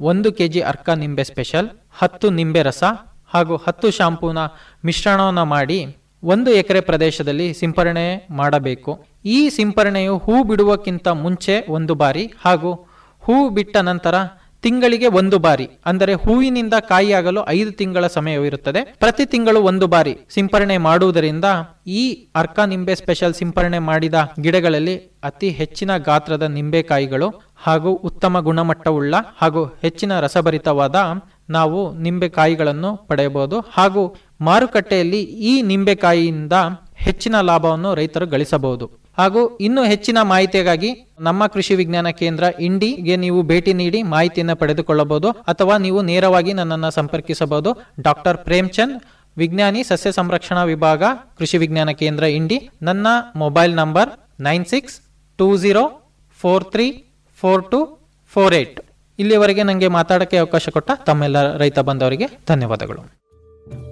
ಒಂದು ಕೆಜಿ ಅರ್ಕ ನಿಂಬೆ ಸ್ಪೆಷಲ್ ಹತ್ತು ನಿಂಬೆ ರಸ ಹಾಗೂ ಹತ್ತು ಶಾಂಪೂನ ಮಿಶ್ರಣವನ್ನು ಮಾಡಿ ಒಂದು ಎಕರೆ ಪ್ರದೇಶದಲ್ಲಿ ಸಿಂಪರಣೆ ಮಾಡಬೇಕು ಈ ಸಿಂಪರಣೆಯು ಹೂ ಬಿಡುವಕ್ಕಿಂತ ಮುಂಚೆ ಒಂದು ಬಾರಿ ಹಾಗೂ ಹೂ ಬಿಟ್ಟ ನಂತರ ತಿಂಗಳಿಗೆ ಒಂದು ಬಾರಿ ಅಂದರೆ ಹೂವಿನಿಂದ ಕಾಯಿಯಾಗಲು ಐದು ತಿಂಗಳ ಸಮಯವಿರುತ್ತದೆ ಪ್ರತಿ ತಿಂಗಳು ಒಂದು ಬಾರಿ ಸಿಂಪರಣೆ ಮಾಡುವುದರಿಂದ ಈ ಅರ್ಕ ನಿಂಬೆ ಸ್ಪೆಷಲ್ ಸಿಂಪರಣೆ ಮಾಡಿದ ಗಿಡಗಳಲ್ಲಿ ಅತಿ ಹೆಚ್ಚಿನ ಗಾತ್ರದ ನಿಂಬೆಕಾಯಿಗಳು ಹಾಗೂ ಉತ್ತಮ ಗುಣಮಟ್ಟವುಳ್ಳ ಹಾಗೂ ಹೆಚ್ಚಿನ ರಸಭರಿತವಾದ ನಾವು ನಿಂಬೆಕಾಯಿಗಳನ್ನು ಪಡೆಯಬಹುದು ಹಾಗೂ ಮಾರುಕಟ್ಟೆಯಲ್ಲಿ ಈ ನಿಂಬೆಕಾಯಿಯಿಂದ ಹೆಚ್ಚಿನ ಲಾಭವನ್ನು ರೈತರು ಗಳಿಸಬಹುದು ಹಾಗೂ ಇನ್ನು ಹೆಚ್ಚಿನ ಮಾಹಿತಿಗಾಗಿ ನಮ್ಮ ಕೃಷಿ ವಿಜ್ಞಾನ ಕೇಂದ್ರ ಇಂಡಿಗೆ ನೀವು ಭೇಟಿ ನೀಡಿ ಮಾಹಿತಿಯನ್ನು ಪಡೆದುಕೊಳ್ಳಬಹುದು ಅಥವಾ ನೀವು ನೇರವಾಗಿ ನನ್ನನ್ನು ಸಂಪರ್ಕಿಸಬಹುದು ಡಾಕ್ಟರ್ ಪ್ರೇಮ್ಚಂದ್ ವಿಜ್ಞಾನಿ ಸಸ್ಯ ಸಂರಕ್ಷಣಾ ವಿಭಾಗ ಕೃಷಿ ವಿಜ್ಞಾನ ಕೇಂದ್ರ ಇಂಡಿ ನನ್ನ mobile number nine six two zero four three four two four eight ಇಲ್ಲಿವರೆಗೆ ನನಗೆ ಮಾತಾಡೋಕ್ಕೆ ಅವಕಾಶ ಕೊಟ್ಟ ತಮ್ಮೆಲ್ಲ ರೈತ ಬಂದವರಿಗೆ ಧನ್ಯವಾದಗಳು